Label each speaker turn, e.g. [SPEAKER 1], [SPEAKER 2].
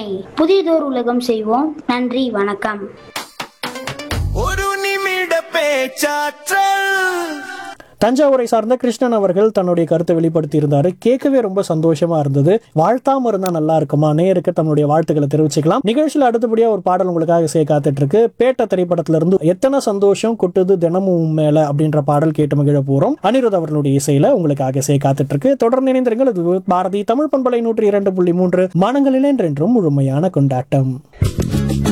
[SPEAKER 1] சிந்தனை புதியதோர் உலகம் செய்வோம் நன்றி வணக்கம்
[SPEAKER 2] ஒரு நிமிட பேச்சாற்றல்
[SPEAKER 3] தஞ்சாவூரை சார்ந்த கிருஷ்ணன் அவர்கள் தன்னுடைய கருத்தை வெளிப்படுத்தி இருந்தாரு கேட்கவே ரொம்ப சந்தோஷமா இருந்தது வாழ்த்தாம இருந்தா நல்லா இருக்குமா நேருக்கு தன்னுடைய வாழ்த்துக்களை தெரிவிச்சுக்கலாம் நிகழ்ச்சியில் அடுத்தபடியா ஒரு பாடல் உங்களுக்காக செய்ய காத்துட்டு இருக்கு பேட்ட திரைப்படத்துல இருந்து எத்தனை சந்தோஷம் கொட்டுது தினமும் உன் மேல அப்படின்ற பாடல் கேட்டு மகிழ போறோம் அனிருத் அவர்களுடைய இசையில உங்களுக்காக செய்ய காத்துட்டு இருக்கு தொடர்ந்து இணைந்திருங்கள் இது பாரதி தமிழ் பண்பலை நூற்றி இரண்டு புள்ளி மூன்று மானங்களில் என்றென்றும் முழுமையான கொண்டாட்டம்